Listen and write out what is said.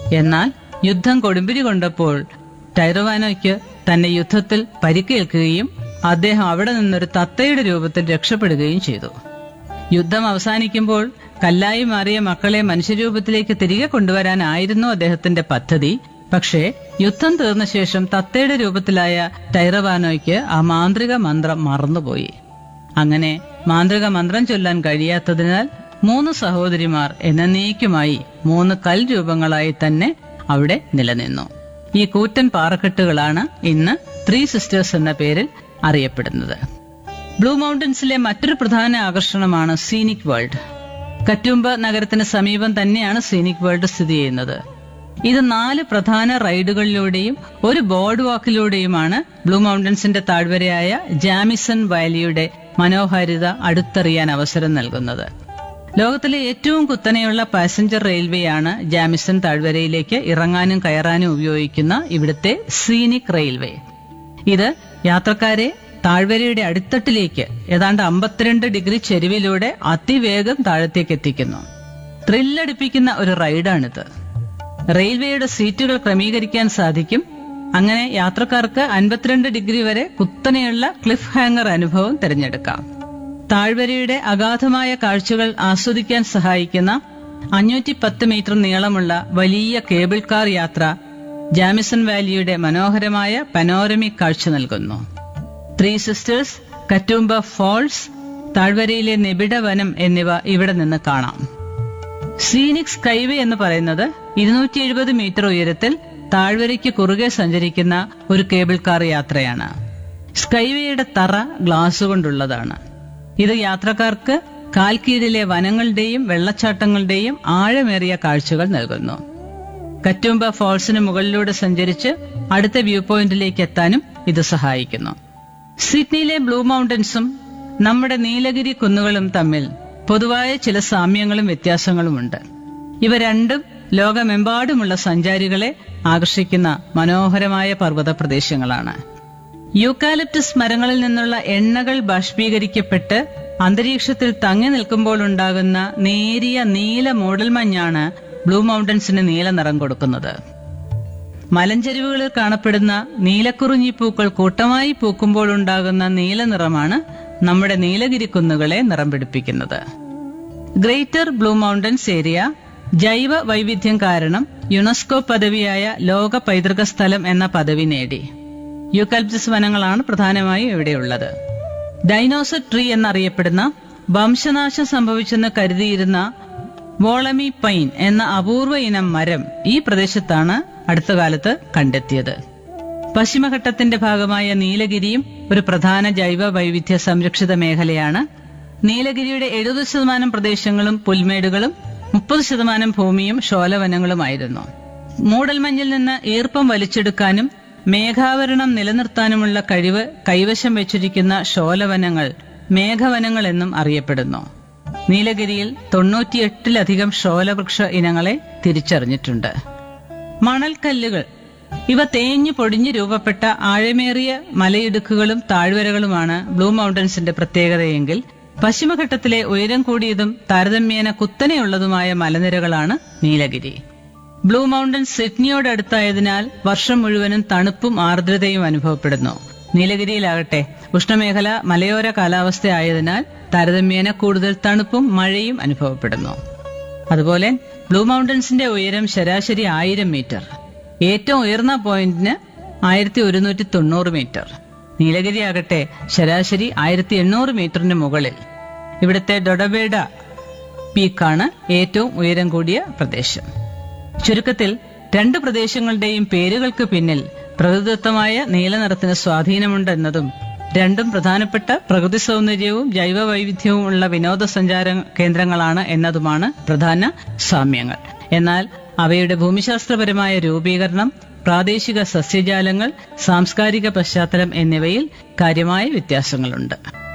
എന്നാൽ യുദ്ധം കൊടുമ്പിരി കൊണ്ടപ്പോൾ ടൈറവാനോയ്ക്ക് തന്നെ യുദ്ധത്തിൽ പരിക്കേൽക്കുകയും അദ്ദേഹം അവിടെ നിന്നൊരു തത്തയുടെ രൂപത്തിൽ രക്ഷപ്പെടുകയും ചെയ്തു യുദ്ധം അവസാനിക്കുമ്പോൾ കല്ലായി മാറിയ മക്കളെ മനുഷ്യരൂപത്തിലേക്ക് തിരികെ കൊണ്ടുവരാനായിരുന്നു അദ്ദേഹത്തിന്റെ പദ്ധതി പക്ഷേ യുദ്ധം തീർന്ന ശേഷം തത്തയുടെ രൂപത്തിലായ ടൈറവാനോയ്ക്ക് ആ മാന്ത്രിക മന്ത്രം മറന്നുപോയി അങ്ങനെ മാന്ത്രിക മന്ത്രം ചൊല്ലാൻ കഴിയാത്തതിനാൽ മൂന്ന് സഹോദരിമാർ എന്നേക്കുമായി മൂന്ന് കൽ രൂപങ്ങളായി തന്നെ അവിടെ നിലനിന്നു ഈ കൂറ്റൻ പാറക്കെട്ടുകളാണ് ഇന്ന് ത്രീ സിസ്റ്റേഴ്സ് എന്ന പേരിൽ അറിയപ്പെടുന്നത് ബ്ലൂ മൗണ്ടൻസിലെ മറ്റൊരു പ്രധാന ആകർഷണമാണ് സീനിക് വേൾഡ് കറ്റുംബ നഗരത്തിന് സമീപം തന്നെയാണ് സീനിക് വേൾഡ് സ്ഥിതി ചെയ്യുന്നത് ഇത് നാല് പ്രധാന റൈഡുകളിലൂടെയും ഒരു ബോർഡ് വാക്കിലൂടെയുമാണ് ബ്ലൂ മൗണ്ടൻസിന്റെ താഴ്വരയായ ജാമിസൺ വാലിയുടെ മനോഹാരിത അടുത്തറിയാൻ അവസരം നൽകുന്നത് ലോകത്തിലെ ഏറ്റവും കുത്തനെയുള്ള പാസഞ്ചർ റെയിൽവേയാണ് ജാമിസൺ താഴ്വരയിലേക്ക് ഇറങ്ങാനും കയറാനും ഉപയോഗിക്കുന്ന ഇവിടുത്തെ സീനിക് റെയിൽവേ ഇത് യാത്രക്കാരെ താഴ്വരയുടെ അടിത്തട്ടിലേക്ക് ഏതാണ്ട് അമ്പത്തിരണ്ട് ഡിഗ്രി ചെരുവിലൂടെ അതിവേഗം താഴത്തേക്ക് എത്തിക്കുന്നു ത്രില്ലടിപ്പിക്കുന്ന ഒരു റൈഡാണിത് റെയിൽവേയുടെ സീറ്റുകൾ ക്രമീകരിക്കാൻ സാധിക്കും അങ്ങനെ യാത്രക്കാർക്ക് അൻപത്തിരണ്ട് ഡിഗ്രി വരെ കുത്തനെയുള്ള ക്ലിഫ് ഹാങ്ങർ അനുഭവം തിരഞ്ഞെടുക്കാം താഴ്വരയുടെ അഗാധമായ കാഴ്ചകൾ ആസ്വദിക്കാൻ സഹായിക്കുന്ന അഞ്ഞൂറ്റി പത്ത് മീറ്റർ നീളമുള്ള വലിയ കേബിൾ കാർ യാത്ര ജാമിസൺ വാലിയുടെ മനോഹരമായ പനോരമിക് കാഴ്ച നൽകുന്നു ത്രീ സിസ്റ്റേഴ്സ് കറ്റൂംബ ഫോൾസ് താഴ്വരയിലെ നിബിഡ വനം എന്നിവ ഇവിടെ നിന്ന് കാണാം സീനിക് സ്കൈവേ എന്ന് പറയുന്നത് ഇരുന്നൂറ്റി എഴുപത് മീറ്റർ ഉയരത്തിൽ താഴ്വരയ്ക്ക് കുറുകെ സഞ്ചരിക്കുന്ന ഒരു കേബിൾ കാർ യാത്രയാണ് സ്കൈവേയുടെ തറ ഗ്ലാസ് കൊണ്ടുള്ളതാണ് ഇത് യാത്രക്കാർക്ക് കാൽക്കീഴിലെ വനങ്ങളുടെയും വെള്ളച്ചാട്ടങ്ങളുടെയും ആഴമേറിയ കാഴ്ചകൾ നൽകുന്നു കറ്റുംബ ഫോൾസിന് മുകളിലൂടെ സഞ്ചരിച്ച് അടുത്ത വ്യൂ പോയിന്റിലേക്ക് എത്താനും ഇത് സഹായിക്കുന്നു സിഡ്നിയിലെ ബ്ലൂ മൗണ്ടൻസും നമ്മുടെ നീലഗിരി കുന്നുകളും തമ്മിൽ പൊതുവായ ചില സാമ്യങ്ങളും വ്യത്യാസങ്ങളുമുണ്ട് ഇവ രണ്ടും ലോകമെമ്പാടുമുള്ള സഞ്ചാരികളെ ആകർഷിക്കുന്ന മനോഹരമായ പർവ്വത പ്രദേശങ്ങളാണ് യൂക്കാലിപ്റ്റസ് മരങ്ങളിൽ നിന്നുള്ള എണ്ണകൾ ബാഷ്പീകരിക്കപ്പെട്ട് അന്തരീക്ഷത്തിൽ തങ്ങി നിൽക്കുമ്പോൾ ഉണ്ടാകുന്ന നേരിയ നീല മൂടൽമഞ്ഞാണ് ബ്ലൂ മൗണ്ടൻസിന് നീല നിറം കൊടുക്കുന്നത് മലഞ്ചെരിവുകളിൽ കാണപ്പെടുന്ന നീലക്കുറിഞ്ഞി പൂക്കൾ കൂട്ടമായി പൂക്കുമ്പോൾ ഉണ്ടാകുന്ന നീല നിറമാണ് നമ്മുടെ നീലഗിരി കുന്നുകളെ നിറം പിടിപ്പിക്കുന്നത് ഗ്രേറ്റർ ബ്ലൂ മൗണ്ടൻസ് ഏരിയ ജൈവ വൈവിധ്യം കാരണം യുനെസ്കോ പദവിയായ ലോക പൈതൃക സ്ഥലം എന്ന പദവി നേടി യൂക്കൽപ്റ്റസ് വനങ്ങളാണ് പ്രധാനമായും ഇവിടെയുള്ളത് ഡൈനോസർ ട്രീ എന്നറിയപ്പെടുന്ന വംശനാശം സംഭവിച്ചെന്ന് കരുതിയിരുന്ന വോളമി പൈൻ എന്ന അപൂർവ ഇനം മരം ഈ പ്രദേശത്താണ് അടുത്ത കാലത്ത് കണ്ടെത്തിയത് പശ്ചിമഘട്ടത്തിന്റെ ഭാഗമായ നീലഗിരിയും ഒരു പ്രധാന ജൈവ വൈവിധ്യ സംരക്ഷിത മേഖലയാണ് നീലഗിരിയുടെ എഴുപത് ശതമാനം പ്രദേശങ്ങളും പുൽമേടുകളും മുപ്പത് ശതമാനം ഭൂമിയും ശോലവനങ്ങളുമായിരുന്നു മൂടൽമഞ്ഞിൽ നിന്ന് ഈർപ്പം വലിച്ചെടുക്കാനും മേഘാവരണം നിലനിർത്താനുമുള്ള കഴിവ് കൈവശം വെച്ചിരിക്കുന്ന ശോലവനങ്ങൾ മേഘവനങ്ങൾ എന്നും അറിയപ്പെടുന്നു നീലഗിരിയിൽ തൊണ്ണൂറ്റിയെട്ടിലധികം ശോലവൃക്ഷ ഇനങ്ങളെ തിരിച്ചറിഞ്ഞിട്ടുണ്ട് മണൽക്കല്ലുകൾ ഇവ തേഞ്ഞു പൊടിഞ്ഞു രൂപപ്പെട്ട ആഴമേറിയ മലയിടുക്കുകളും താഴ്വരകളുമാണ് ബ്ലൂ മൗണ്ടൻസിന്റെ പ്രത്യേകതയെങ്കിൽ പശ്ചിമഘട്ടത്തിലെ ഉയരം കൂടിയതും താരതമ്യേന കുത്തനെയുള്ളതുമായ മലനിരകളാണ് നീലഗിരി ബ്ലൂ മൗണ്ടൻ സിഡ്നിയോടടുത്തായതിനാൽ വർഷം മുഴുവനും തണുപ്പും ആർദ്രതയും അനുഭവപ്പെടുന്നു നീലഗിരിയിലാകട്ടെ ഉഷ്ണമേഖല മലയോര കാലാവസ്ഥ ആയതിനാൽ താരതമ്യേന കൂടുതൽ തണുപ്പും മഴയും അനുഭവപ്പെടുന്നു അതുപോലെ ബ്ലൂ മൗണ്ടൻസിന്റെ ഉയരം ശരാശരി ആയിരം മീറ്റർ ഏറ്റവും ഉയർന്ന പോയിന്റിന് ആയിരത്തി ഒരുന്നൂറ്റി തൊണ്ണൂറ് മീറ്റർ നീലഗിരി ആകട്ടെ ശരാശരി ആയിരത്തി എണ്ണൂറ് മീറ്ററിന് മുകളിൽ ഇവിടുത്തെ ഡൊഡബേഡ പീക്കാണ് ഏറ്റവും ഉയരം കൂടിയ പ്രദേശം ചുരുക്കത്തിൽ രണ്ട് പ്രദേശങ്ങളുടെയും പേരുകൾക്ക് പിന്നിൽ പ്രകൃതിദത്തമായ നീലനിറത്തിന് സ്വാധീനമുണ്ടെന്നതും രണ്ടും പ്രധാനപ്പെട്ട പ്രകൃതി സൗന്ദര്യവും ജൈവ വൈവിധ്യവും ഉള്ള വിനോദസഞ്ചാര കേന്ദ്രങ്ങളാണ് എന്നതുമാണ് പ്രധാന സാമ്യങ്ങൾ എന്നാൽ അവയുടെ ഭൂമിശാസ്ത്രപരമായ രൂപീകരണം പ്രാദേശിക സസ്യജാലങ്ങൾ സാംസ്കാരിക പശ്ചാത്തലം എന്നിവയിൽ കാര്യമായ വ്യത്യാസങ്ങളുണ്ട്